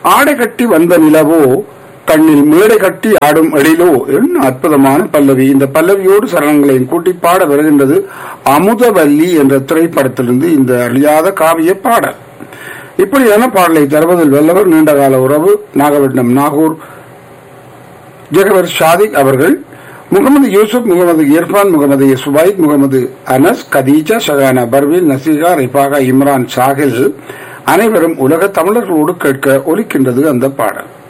ஆடை கட்டி வந்த நிலவோ கண்ணில் மேடை கட்டி ஆடும் எழிலோ என்ன அற்புதமான பல்லவி இந்த பல்லவியோடு சரணங்களையும் கூட்டி பாட வருகின்றது அமுதவல்லி என்ற திரைப்படத்திலிருந்து இந்த அழியாத காவிய பாடல் இப்படியான பாடலை தருவதில் வல்லவர் நீண்டகால உறவு நாகப்பட்டினம் நாகூர் ஜெகவர் ஷாதிக் அவர்கள் முகமது யூசுப் முகமது இர்ஃபான் முகமது சுபைத் முகமது அனஸ் கதீஜா ஷகானா பர்வீன் நசீகா ரிஃபாகா இம்ரான் ஷாகில் அனைவரும் உலக தமிழர்களோடு கேட்க ஒலிக்கின்றது அந்த பாடல்